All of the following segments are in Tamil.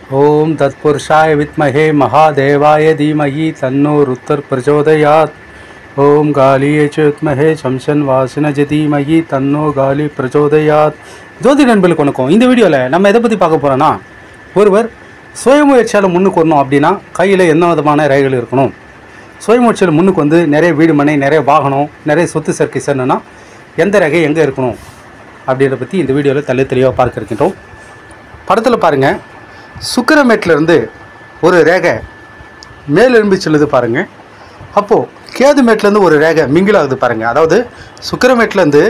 ஓம் தத்புருஷாய வித்மஹே மகாதேவாய தீமஹி தன்னோ ருத்தர் பிரச்சோதயாத் ஓம் காலியே சுத்மஹே சம்சன் வாசினஜ தீமஹி தன்னோ காலி பிரச்சோதயாத் ஜோதி நண்பர்களுக்கு வணக்கம் இந்த வீடியோவில் நம்ம எதை பற்றி பார்க்க போகிறோன்னா ஒருவர் சுயமுயற்சியால் முன்னுக்கு வரணும் அப்படின்னா கையில் என்ன விதமான ரேகைகள் இருக்கணும் சுயமுயற்சியில் முன்னுக்கு வந்து நிறைய வீடு மனை நிறைய வாகனம் நிறைய சொத்து சேர்க்கை சேர்ணுன்னா எந்த ரேகை எங்கே இருக்கணும் அப்படின்றத பற்றி இந்த வீடியோவில் தள்ளி தெளிவாக பார்க்க இருக்கின்றோம் படத்தில் பாருங்கள் சுக்கிரமேட்டிலேருந்து ஒரு ரேகை மேலெலும்பி செல்லுது பாருங்கள் அப்போது கேதுமேட்லேருந்து ஒரு ரேகை மிங்கில் ஆகுது பாருங்கள் அதாவது சுக்கிரமேட்லேருந்து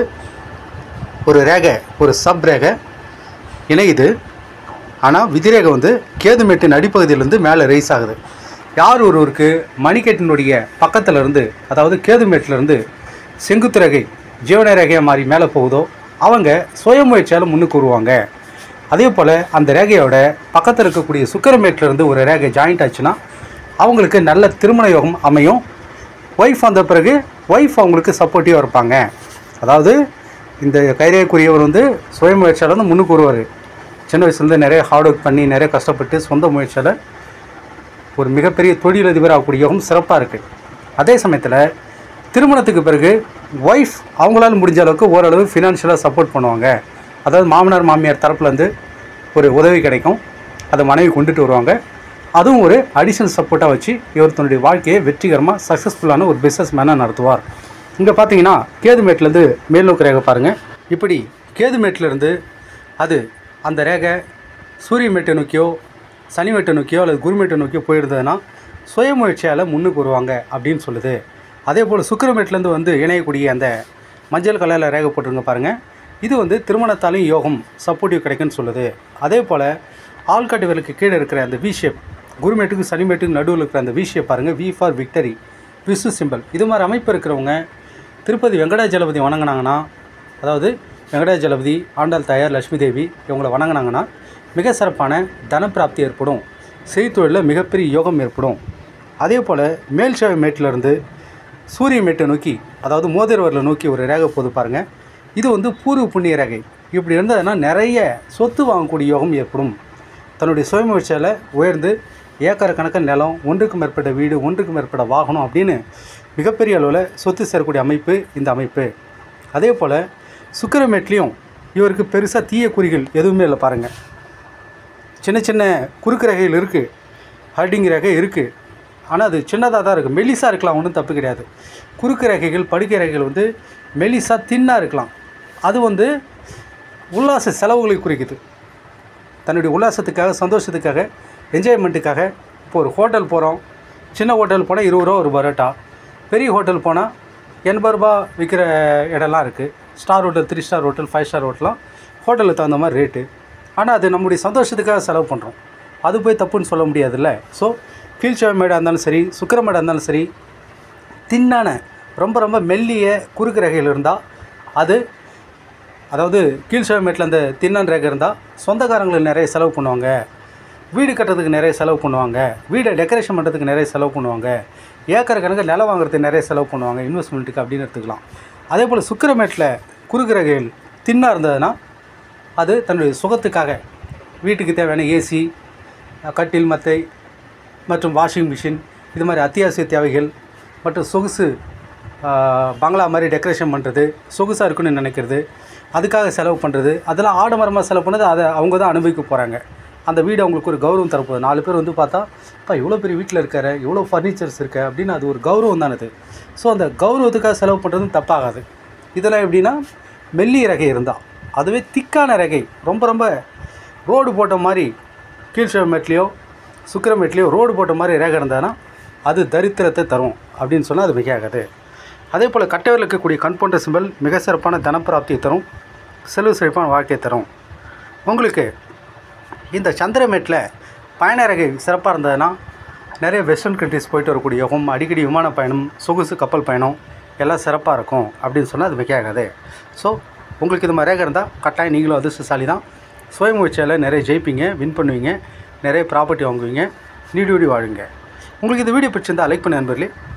ஒரு ரேகை ஒரு சப் ரேகை இணையுது ஆனால் விதிரேகை வந்து கேதுமேட்டின் அடிப்பகுதியிலேருந்து மேலே ரைஸ் ஆகுது யார் ஒருவருக்கு மணிக்கட்டினுடைய பக்கத்தில் இருந்து அதாவது கேதுமேட்டிலேருந்து செங்குத்து ரேகை ஜீவன ரேகையாக மாறி மேலே போகுதோ அவங்க சுயமுயற்சியால் முன்னுக்கு வருவாங்க அதே போல் அந்த ரேகையோட பக்கத்தில் இருக்கக்கூடிய சுக்கரமேட்டிலேருந்து ஒரு ரேகை ஜாயிண்ட் ஆச்சுன்னா அவங்களுக்கு நல்ல திருமண யோகம் அமையும் ஒய்ஃப் வந்த பிறகு ஒய்ஃப் அவங்களுக்கு சப்போர்ட்டிவாக இருப்பாங்க அதாவது இந்த கைரேக்குரியவர் வந்து சுயமுயற்சியால் வந்து முன்னுக்கு வருவார் சின்ன வயசுலேருந்து நிறைய ஹார்ட் ஒர்க் பண்ணி நிறைய கஷ்டப்பட்டு சொந்த முயற்சியால் ஒரு மிகப்பெரிய தொழிலதிபர் ஆகக்கூடிய யோகம் சிறப்பாக இருக்குது அதே சமயத்தில் திருமணத்துக்கு பிறகு ஒய்ஃப் அவங்களால முடிஞ்ச அளவுக்கு ஓரளவு ஃபினான்ஷியலாக சப்போர்ட் பண்ணுவாங்க அதாவது மாமனார் மாமியார் தரப்புலேருந்து ஒரு உதவி கிடைக்கும் அதை மனைவி கொண்டுட்டு வருவாங்க அதுவும் ஒரு அடிஷனல் சப்போர்ட்டாக வச்சு இவர் தன்னுடைய வாழ்க்கையை வெற்றிகரமாக சக்ஸஸ்ஃபுல்லான ஒரு பிஸ்னஸ் மேனாக நடத்துவார் இங்கே பார்த்தீங்கன்னா கேதுமேட்லேருந்து மேல்நோக்கு ரேகை பாருங்கள் இப்படி கேதுமேட்லேருந்து அது அந்த ரேகை சூரியமேட்டை நோக்கியோ சனிமேட்டை நோக்கியோ அல்லது குருமேட்டை நோக்கியோ போயிருந்ததுன்னா சுயமுயற்சியால் முன்னுக்கு வருவாங்க அப்படின்னு சொல்லுது அதே போல் சுக்கிரமேட்லேருந்து வந்து இணையக்கூடிய அந்த மஞ்சள் கலரில் ரேகை போட்டிருங்க பாருங்கள் இது வந்து திருமணத்தாலையும் யோகம் சப்போர்ட்டிவ் கிடைக்குன்னு சொல்லுது அதே போல் ஆள்காட்டு விலைக்கு கீழே இருக்கிற அந்த வி ஷேப் குருமேட்டுக்கு சனிமேட்டுக்கு நடுவில் இருக்கிற அந்த வி ஷேப் பாருங்கள் வி ஃபார் விக்டரி விசு சிம்பிள் இது மாதிரி அமைப்பு இருக்கிறவங்க திருப்பதி வெங்கடாஜலபதி வணங்கினாங்கன்னா அதாவது வெங்கடாஜலபதி ஆண்டாள் தாயார் லட்சுமி தேவி இவங்களை வணங்கினாங்கன்னா மிக சிறப்பான தனப்பிராப்தி ஏற்படும் செய்தொழிலில் மிகப்பெரிய யோகம் ஏற்படும் அதே போல் மேல் சேவை மேட்டிலிருந்து சூரிய மேட்டை நோக்கி அதாவது மோதிரவரில் நோக்கி ஒரு ரேகை போது பாருங்கள் இது வந்து பூர்வ புண்ணிய ரேகை இப்படி இருந்ததுன்னா நிறைய சொத்து வாங்கக்கூடிய யோகம் ஏற்படும் தன்னுடைய சுயமுயற்சியால் உயர்ந்து ஏக்கர் கணக்கு நிலம் ஒன்றுக்கு மேற்பட்ட வீடு ஒன்றுக்கு மேற்பட்ட வாகனம் அப்படின்னு மிகப்பெரிய அளவில் சொத்து சேரக்கூடிய அமைப்பு இந்த அமைப்பு அதே போல் சுக்கிரமேட்லேயும் இவருக்கு பெருசாக தீய குறிகள் எதுவுமே இல்லை பாருங்கள் சின்ன சின்ன குறுக்கு ரகைகள் இருக்குது ஹர்டிங் ரகை இருக்குது ஆனால் அது சின்னதாக தான் இருக்குது மெலிசாக இருக்கலாம் ஒன்றும் தப்பு கிடையாது குறுக்கு ரகைகள் படுக்கை ரகைகள் வந்து மெலிசாக தின்னாக இருக்கலாம் அது வந்து உல்லாச செலவுகளை குறிக்குது தன்னுடைய உல்லாசத்துக்காக சந்தோஷத்துக்காக என்ஜாய்மெண்ட்டுக்காக இப்போ ஒரு ஹோட்டல் போகிறோம் சின்ன ஹோட்டல் போனால் இருபது ரூபா ஒரு பரோட்டா பெரிய ஹோட்டல் போனால் எண்பது ரூபா விற்கிற இடம்லாம் இருக்குது star hotel three star hotel five star ஹோட்டலாம் ஹோட்டலுக்கு தகுந்த மாதிரி ரேட்டு ஆனால் அது நம்முடைய சந்தோஷத்துக்காக செலவு பண்ணுறோம் அது போய் தப்புன்னு சொல்ல முடியாதுல்ல ஸோ கீழ்ச்சேவமேடாக இருந்தாலும் சரி சுக்கரமேடாக இருந்தாலும் சரி தின்னான ரொம்ப ரொம்ப மெல்லிய குறுக்கு ரகையில் இருந்தால் அது அதாவது கீழ்ச்சேவமேட்டில் அந்த தின்னன் ரேகை இருந்தால் சொந்தக்காரங்களுக்கு நிறைய செலவு பண்ணுவாங்க வீடு கட்டுறதுக்கு நிறைய செலவு பண்ணுவாங்க வீடை டெக்கரேஷன் பண்ணுறதுக்கு நிறைய செலவு பண்ணுவாங்க ஏக்கர் கணக்கு நிலம் வாங்குறதுக்கு நிறைய செலவு பண்ணுவாங்க இன்வெஸ்ட்மெண்ட்டுக்கு அப்படின்னு எடுத்துக்கலாம் அதே போல் சுக்கிரமேட்டில் குறுக்கு ரகைகள் தின்னாக இருந்ததுன்னா அது தன்னுடைய சுகத்துக்காக வீட்டுக்கு தேவையான ஏசி கட்டில் மத்தை மற்றும் வாஷிங் மிஷின் இது மாதிரி அத்தியாவசிய தேவைகள் மற்றும் சொகுசு ஆஹ், பங்களா மாதிரி டெக்கரேஷன் பண்ணுறது சொகுசாக இருக்குன்னு நினைக்கிறது அதுக்காக செலவு பண்ணுறது அதெல்லாம் ஆடம்பரமாக செலவு பண்ணது அதை அவங்க தான் அனுபவிக்க போகிறாங்க அந்த வீடு அவங்களுக்கு ஒரு கௌரவம் தரப்போகுது நாலு பேர் வந்து பார்த்தா அப்பா இவ்வளோ பெரிய வீட்டில் இருக்காரு இவ்வளோ ஃபர்னிச்சர்ஸ் இருக்கு அப்படின்னு அது ஒரு கௌரவம் தானே அது ஸோ அந்த கௌரவத்துக்காக செலவு பண்ணுறதும் தப்பாகாது இதெல்லாம் எப்படின்னா மெல்லிய ரகை இருந்தால் அதுவே திக்கான ரகை ரொம்ப ரொம்ப ரோடு போட்ட மாதிரி கீழ்ஷேமேட்லேயோ சுக்கிரமேட்லேயோ ரோடு போட்ட மாதிரி ரேகை இருந்ததுன்னா அது தரித்திரத்தை தரும் அப்படின்னு சொன்னால் அது மிகையாகாது அதே போல் கட்டையில் இருக்கக்கூடிய கண் போன்ற சிம்பல் மிக சிறப்பான தனப்பிராப்தியை தரும் செல்வ செழிப்பான வாழ்க்கையை தரும் உங்களுக்கு இந்த சந்திரமேட்டில் பயண ரகை சிறப்பாக இருந்ததுன்னா நிறைய வெஸ்டர்ன் கண்ட்ரிஸ் போயிட்டு வரக்கூடிய யோகம் அடிக்கடி விமான பயணம் சொகுசு கப்பல் பயணம் எல்லாம் சிறப்பாக இருக்கும் அப்படின்னு சொன்னால் அது மிகையாகாது ஸோ உங்களுக்கு இது மாதிரி ரேகை இருந்தால் கட்டாயம் நீங்களும் அதிர்ஷ்டசாலி தான் சுயமுயற்சியால் நிறைய ஜெயிப்பீங்க வின் பண்ணுவீங்க நிறைய ப்ராப்பர்ட்டி வாங்குவீங்க நீடி வாழுங்க உங்களுக்கு இந்த வீடியோ பிடிச்சிருந்தா லைக் பண்ண நண்பர்களே